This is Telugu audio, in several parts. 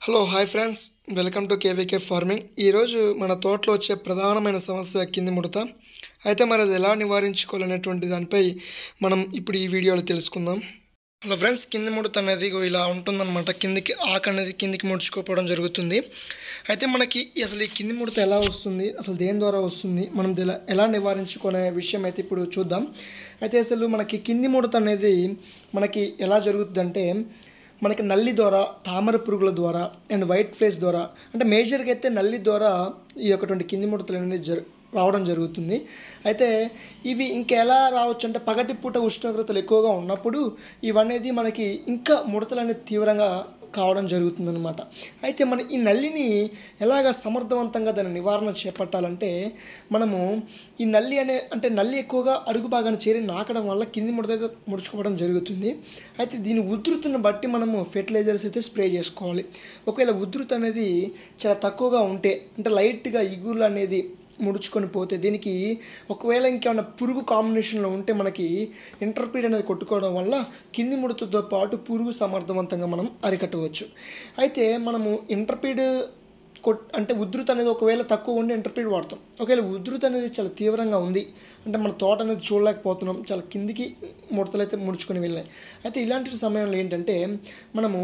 hello hi friends welcome to KVK farming ఈరోజు మన తోటలో వచ్చే ప్రధానమైన సమస్య కింది ముడత అయితే మరి అది ఎలా నివారించుకోవాలనేటువంటి దానిపై మనం ఇప్పుడు ఈ వీడియోలో తెలుసుకుందాం హలో ఫ్రెండ్స్ కింది ముడత అనేది ఇగో ఇలా ఉంటుందన్నమాట కిందికి ఆకు అనేది కిందికి ముడుచుకోపోవడం జరుగుతుంది అయితే మనకి అసలు ఈ కింది ముడత ఎలా వస్తుంది అసలు దేని ద్వారా వస్తుంది మనం ఇది ఎలా ఎలా నివారించుకునే విషయం అయితే ఇప్పుడు చూద్దాం అయితే అసలు మనకి కింది ముడత అనేది మనకి ఎలా జరుగుతుందంటే మనకి నల్లి ద్వారా తామర పురుగుల ద్వారా అండ్ వైట్ ఫ్లేస్ ద్వారా అంటే మేజర్గా అయితే నల్లి ద్వారా ఈ యొక్కటువంటి కింది ముడతలు అనేది జరు రావడం జరుగుతుంది అయితే ఇవి ఇంకా ఎలా రావచ్చు అంటే పగటిపూట ఉష్ణోగ్రతలు ఎక్కువగా ఉన్నప్పుడు ఇవనేది మనకి ఇంకా ముడతలు అనేది తీవ్రంగా కావడం జరుగుతుందన్నమాట అయితే మన ఈ నల్లిని ఎలాగ సమర్థవంతంగా దాని నివారణ చేపట్టాలంటే మనము ఈ నల్లి అనే అంటే నల్లి ఎక్కువగా అడుగు భాగాన్ని చేరి నాకడం వల్ల కింది ముడత ముడుచుకోవడం జరుగుతుంది అయితే దీని ఉధృతిని బట్టి మనము ఫెర్టిలైజర్స్ అయితే స్ప్రే చేసుకోవాలి ఒకవేళ ఉధృతి అనేది చాలా తక్కువగా ఉంటే అంటే లైట్గా ఇగురు అనేది ముడుచుకొని పోతే దీనికి ఒకవేళ ఇంకేమైనా పురుగు కాంబినేషన్లో ఉంటే మనకి ఇంటర్పీడ్ అనేది కొట్టుకోవడం వల్ల కింది ముడతతో పాటు పురుగు సమర్థవంతంగా మనం అరికట్టవచ్చు అయితే మనము ఇంటర్పీడ్ కొట్ అంటే ఉధృతి అనేది ఒకవేళ తక్కువ ఉండి ఇంటర్పీడ్ వాడతాం ఒకవేళ ఉధృతి అనేది చాలా తీవ్రంగా ఉంది అంటే మన తోట అనేది చూడలేకపోతున్నాం చాలా కిందికి ముడతలు అయితే ముడుచుకొని వెళ్ళాయి అయితే ఇలాంటి సమయంలో ఏంటంటే మనము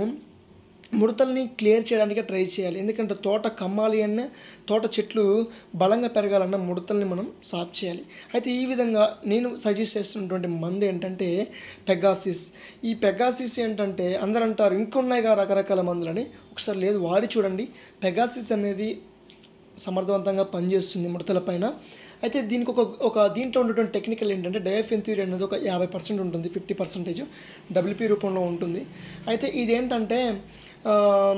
ముడతల్ని క్లియర్ చేయడానికి ట్రై చేయాలి ఎందుకంటే తోట కమ్మాలి అన్న తోట చెట్లు బలంగా పెరగాలన్న ముడతల్ని మనం సాఫ్ చేయాలి అయితే ఈ విధంగా నేను సజెస్ట్ చేస్తున్నటువంటి మందు ఏంటంటే పెగాసిస్ ఈ పెగాసిస్ ఏంటంటే అందరూ అంటారు ఇంకొన్నాయిగా రకరకాల మందులని ఒకసారి లేదు వాడి చూడండి పెగాసిస్ అనేది సమర్థవంతంగా పనిచేస్తుంది ముడతల పైన అయితే దీనికి ఒక ఒక దీంట్లో ఉన్నటువంటి టెక్నికల్ ఏంటంటే డయాఫెన్థ్యూరి అనేది ఒక యాభై పర్సెంట్ ఉంటుంది ఫిఫ్టీ పర్సెంటేజ్ డబ్ల్యూపీ రూపంలో ఉంటుంది అయితే ఇదేంటంటే ఆ,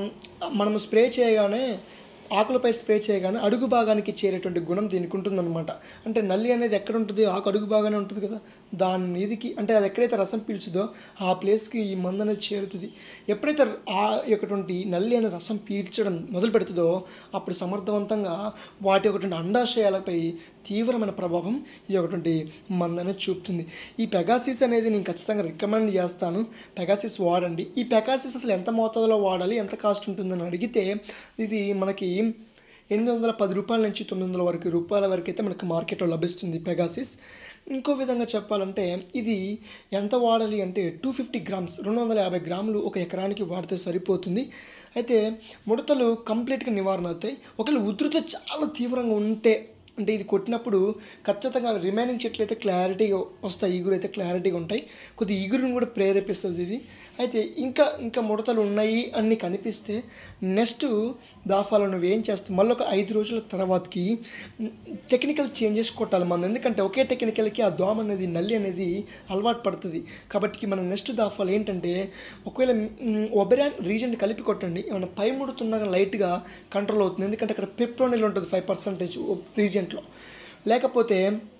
మనము స్ప్రే చేయగానే ఆకులపై స్ప్రే చేయగానే అడుగు భాగానికి చేరేటువంటి గుణం దీనికి ఉంటుందన్నమాట అంటే నల్లి అనేది ఎక్కడ ఉంటుంది ఆకు అడుగు భాగానే ఉంటుంది కదా దాని మీదికి అంటే అది ఎక్కడైతే రసం పీల్చుదో ఆ ప్లేస్కి ఈ మందు అనేది చేరుతుంది ఎప్పుడైతే ఆ యొక్కటువంటి నల్లి అనే రసం పీల్చడం మొదలు పెడుతుందో అప్పుడు సమర్థవంతంగా వాటి ఒకటువంటి అండాశయాలపై తీవ్రమైన ప్రభావం ఈ ఒకటువంటి మందు అనేది చూపుతుంది ఈ పెగాసిస్ అనేది నేను ఖచ్చితంగా రికమెండ్ చేస్తాను పెగాసిస్ వాడండి ఈ పెగాసిస్ అసలు ఎంత మోతాదులో వాడాలి ఎంత కాస్ట్ ఉంటుందని అడిగితే ఇది మనకి ఎనిమిది వందల పది రూపాయల నుంచి తొమ్మిది వందల వరకు రూపాయల వరకు అయితే మనకు మార్కెట్లో లభిస్తుంది పెగాసిస్ ఇంకో విధంగా చెప్పాలంటే ఇది ఎంత వాడాలి అంటే టూ ఫిఫ్టీ గ్రామ్స్ రెండు వందల యాభై గ్రాములు ఒక ఎకరానికి వాడితే సరిపోతుంది అయితే ముడతలు కంప్లీట్గా నివారణ అవుతాయి ఒకవేళ ఉధృత చాలా తీవ్రంగా ఉంటే అంటే ఇది కొట్టినప్పుడు ఖచ్చితంగా రిమైనింగ్ చెట్లు అయితే క్లారిటీగా వస్తాయి ఈగురు అయితే క్లారిటీగా ఉంటాయి కొద్ది ఈగురుని కూడా ప్రేరేపిస్తుంది ఇది అయితే ఇంకా ఇంకా ముడతలు ఉన్నాయి అని కనిపిస్తే నెక్స్ట్ దాఫాలో నువ్వు ఏం చేస్తావు మళ్ళీ ఒక ఐదు రోజుల తర్వాతకి టెక్నికల్ చేంజెస్ కొట్టాలి మనం ఎందుకంటే ఒకే టెక్నికల్కి ఆ దోమ అనేది నల్లి అనేది అలవాటు పడుతుంది కాబట్టి మనం నెక్స్ట్ దాఫాలు ఏంటంటే ఒకవేళ ఒబెరాన్ రీజన్ కలిపి కొట్టండి ఏమైనా పై ముడుతున్నా లైట్గా కంట్రోల్ అవుతుంది ఎందుకంటే అక్కడ పెప్రోనిల్ ఉంటుంది ఫైవ్ పర్సెంటేజ్ రీజెంట్లో లేకపోతే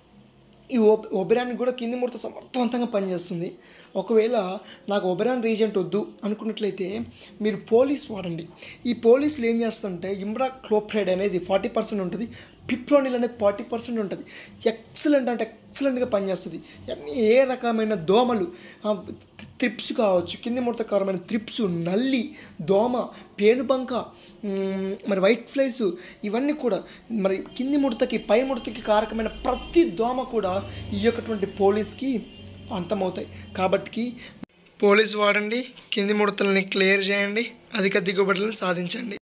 ఈ ఒబ్ ఒబెరాన్ కూడా కింది ముడత సమర్థవంతంగా పనిచేస్తుంది ఒకవేళ నాకు ఒబెరాన్ రీజెంట్ వద్దు అనుకున్నట్లయితే మీరు పోలీస్ వాడండి ఈ పోలీసులు ఏం చేస్తుంటే ఇమ్రా క్లోప్రైడ్ అనేది ఫార్టీ పర్సెంట్ ఉంటుంది పిప్రోనిల్ అనేది ఫార్టీ పర్సెంట్ ఉంటుంది ఎక్సలెంట్ అంటే ఎక్సలెంట్గా పనిచేస్తుంది అన్ని ఏ రకమైన దోమలు త్రిప్స్ కావచ్చు కింది ముడతకారమైన త్రిప్స్ నల్లి దోమ పేనుబంక మ్, మరి వైట్ ఫ్లైస్ ఇవన్నీ కూడా మరి కింది ముడతకి పై ముడతకి కారకమైన ప్రతి దోమ కూడా ఈ యొక్కటువంటి పోలీస్కి అంతమవుతాయి కాబట్టి పోలీస్ వాడండి కింది ముడతల్ని క్లియర్ చేయండి అధిక దిగుబడులను సాధించండి